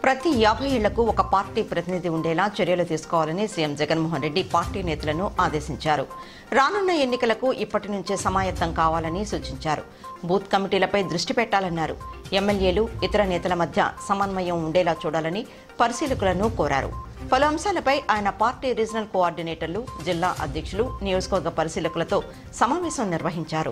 ప్రతి యాభై ఏళ్లకు ఒక పార్టీ ప్రతినిధి ఉండేలా చర్యలు తీసుకోవాలని సీఎం జగన్మోహన్ రెడ్డి పార్టీ నేతలను ఆదేశించారు రానున్న ఎన్నికలకు ఇప్పటి నుంచే సమాయత్తం కావాలని సూచించారు బూత్ కమిటీలపై దృష్టి పెట్టాలన్నారు ఎమ్మెల్యేలు ఇతర నేతల మధ్య సమన్వయం ఉండేలా చూడాలని పరిశీలకులను కోరారు పలు అంశాలపై ఆయన పార్టీ రీజనల్ కోఆర్డినేటర్లు జిల్లా అధ్యక్షులు నియోజకవర్గ పరిశీలకులతో సమావేశం నిర్వహించారు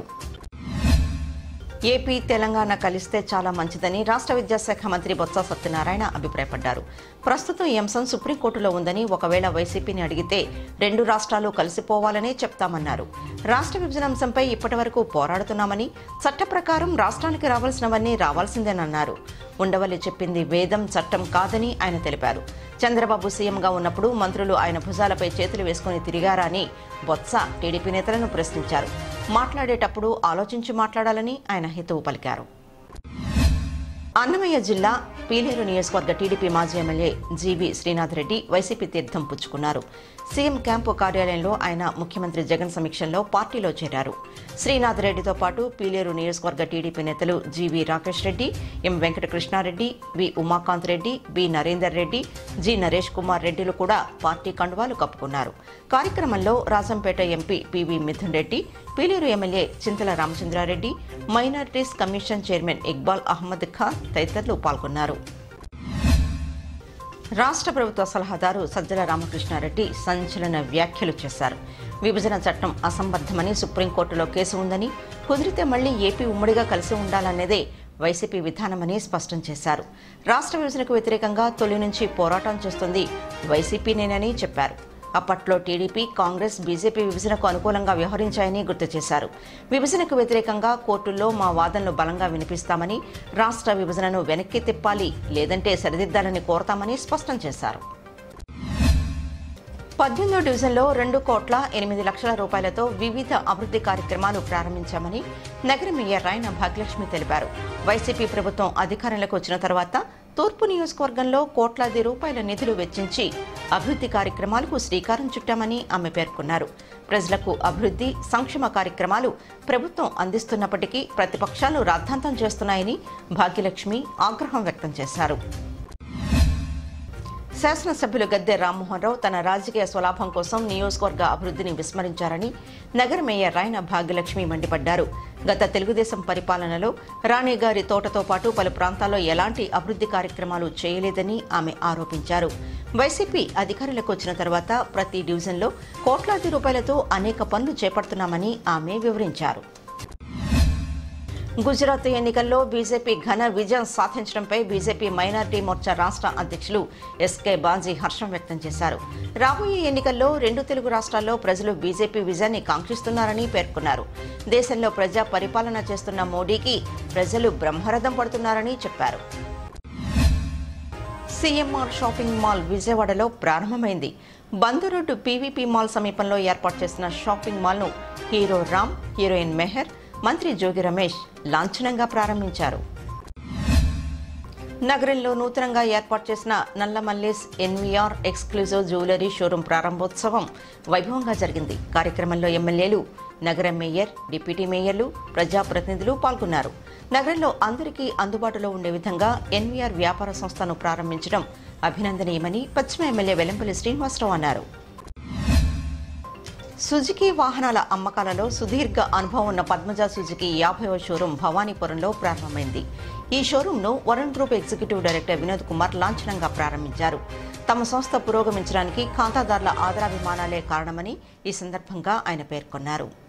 ఏపీ తెలంగాణ కలిస్తే చాలా మంచిదని రాష్ట్ర విద్యాశాఖ మంత్రి బొత్స సత్యనారాయణ అభిప్రాయపడ్డారు ప్రస్తుతం ఈ అంశం సుప్రీంకోర్టులో ఉందని ఒకవేళ వైసీపీని అడిగితే రెండు రాష్ట్రాలు కలిసిపోవాలనే చెప్తామన్నారు రాష్ట్ర విభజన అంశంపై ఇప్పటివరకు పోరాడుతున్నామని చట్ట ప్రకారం రాష్ట్రానికి రావాల్సినవన్నీ రావాల్సిందేనన్నారు ఉండవల్లి చెప్పింది వేదం చట్టం కాదని ఆయన తెలిపారు చంద్రబాబు సీఎంగా ఉన్నప్పుడు మంత్రులు ఆయన భుజాలపై చేతులు వేసుకుని తిరిగారా అని బొత్స టీడీపీ నేతలను ప్రశ్నించారు మాట్లాడేటప్పుడు ఆలోచించి మాట్లాడాలని ఆయన హితవు పలికారు అన్నమయ్య జిల్లా పీలేరు నియోజకవర్గ టీడీపీ మాజీ MLA G V Srinath Reddy YCP తీర్థం పుచ్చుకున్నారు సీఎం క్యాంపు కార్యాలయంలో ఆయన ముఖ్యమంత్రి జగన్ సమీక్షంలో పార్టీలో చేరారు శ్రీనాథ్ రెడ్డితో పాటు పీలేరు నియోజకవర్గ టీడీపీ నేతలు G V Rakesh Reddy M Venkatakrishnareddy V Umakanth Reddy B Narender Reddy G Naresh Kumar రెడ్డిలు కూడా పార్టీ కండువాలు కప్పుకున్నారు కార్యక్రమంలో Rajampet MP P V Mithun Reddy Pileru MLA Chintala Ramachandrareddy minorities commission chairman Iqbal Ahmed Khan తదితరులు పాల్గొన్నారు రాష్ట్ర ప్రభుత్వ సలహాదారు సజ్జల రామకృష్ణారెడ్డి సంచలన వ్యాఖ్యలు చేశారు విభజన చట్టం అసంబద్ధమని సుప్రీంకోర్టులో కేసు ఉందని కుదిరితే మళ్లీ ఏపీ ఉమ్మడిగా కలిసి ఉండాలనేదే వైసీపీ విధానమని స్పష్టం చేశారు రాష్ట్ర విభజనకు వ్యతిరేకంగా తొలి నుంచి పోరాటం చేస్తుంది వైసీపీనేనని చెప్పారు అప్పట్లో టీడీపీ కాంగ్రెస్ బీజేపీ విభజనకు అనుకూలంగా వ్యవహరించాయని గుర్తు చేశారు విభజనకు వ్యతిరేకంగా కోర్టుల్లో మా వాదనలు బలంగా వినిపిస్తామని రాష్ట్ర విభజనను వెనక్కి తిప్పాలి లేదంటే సరిదిద్దాలని కోరతామని స్పష్టం చేశారు పద్దెనిమిదో డివిజన్లో రెండు కోట్ల ఎనిమిది లక్షల రూపాయలతో వివిధ అభివృద్ధి కార్యక్రమాలు ప్రారంభించామని నగర మేయర్ రాయన భాగ్యలక్ష్మి తెలిపారు వైసీపీ ప్రభుత్వం అధికారంలోకి వచ్చిన తర్వాత తూర్పు నియోజకవర్గంలో కోట్లాది రూపాయల నిధులు వెచ్చించి అభివృద్ధి కార్యక్రమాలకు శ్రీకారం చుట్టామని ఆమె పేర్కొన్నారు ప్రజలకు అభివృద్ధి సంక్షేమ కార్యక్రమాలు ప్రభుత్వం అందిస్తున్నప్పటికీ ప్రతిపక్షాలు రాద్ధాంతం చేస్తున్నాయని భాగ్యలక్ష్మి ఆగ్రహం వ్యక్తం చేశారు శాసనసభ్యులు గద్దె రామ్మోహన్ రావు తన రాజకీయ స్వలాభం కోసం నియోజకవర్గ అభివృద్ధిని విస్మరించారని నగర మేయర్ రాయన భాగ్యలక్ష్మి మండిపడ్డారు గత తెలుగుదేశం పరిపాలనలో రాణిగారి తోటతో పాటు పలు ప్రాంతాల్లో ఎలాంటి అభివృద్ధి కార్యక్రమాలు చేయలేదని ఆమె ఆరోపించారు వైసీపీ అధికారులకు వచ్చిన తర్వాత ప్రతి డివిజన్లో కోట్లాది రూపాయలతో అనేక పనులు చేపడుతున్నామని ఆమె వివరించారు గుజరాత్ ఎన్నికల్లో బీజేపీ ఘన విజయం సాధించడంపై బీజేపీ మైనార్టీ మోర్చా రాష్ట్ర అధ్యక్షులు ఎస్కే బాజీ హర్షం వ్యక్తం చేశారు రాబోయే ఎన్నికల్లో రెండు తెలుగు రాష్ట్రాల్లో ప్రజలు బీజేపీ విజయాన్ని కాంక్షిస్తున్నారని పేర్కొన్నారు దేశంలో ప్రజా పరిపాలన చేస్తున్న మోడీకి ప్రజలు బ్రహ్మరథం పడుతున్నారని చెప్పారు సీఎంఆర్ షాపింగ్ మాల్ విజయవాడలో ప్రారంభమైంది బందరోడ్డు పీవీపీ మాల్ సమీపంలో ఏర్పాటు చేసిన షాపింగ్ మాల్ను హీరో రామ్ హీరోయిన్ మెహర్ మంత్రి జోగి రమేష్ లాంఛనంగా ప్రారంభించారు నగరంలో నూతనంగా ఏర్పాటు చేసిన Nallamalles NVR exclusive jewellery showroom ప్రారంభోత్సవం వైభవంగా జరిగింది కార్యక్రమంలో ఎమ్మెల్యేలు నగర మేయర్ డిప్యూటీ మేయర్లు ప్రజాప్రతినిధులు పాల్గొన్నారు నగరంలో అందరికీ అందుబాటులో ఉండే విధంగా ఎన్వీఆర్ వ్యాపార సంస్థను ప్రారంభించడం అభినందనీయమని పశ్చిమ ఎమ్మెల్యే వెల్లంపల్లి శ్రీనివాసరావు అన్నారు సుజుకి వాహనాల అమ్మకాలలో సుదీర్ఘ అనుభవం ఉన్న పద్మజ సుజుకి యాభైవ షోరూం భవానీపురంలో ప్రారంభమైంది ఈ షోరూంను Varun group executive director Vinod Kumar లాంఛనంగా ప్రారంభించారు తమ సంస్థ పురోగమించడానికి ఖాతాదారుల ఆదరాభిమానాలే కారణమని ఈ సందర్భంగా ఆయన పేర్కొన్నారు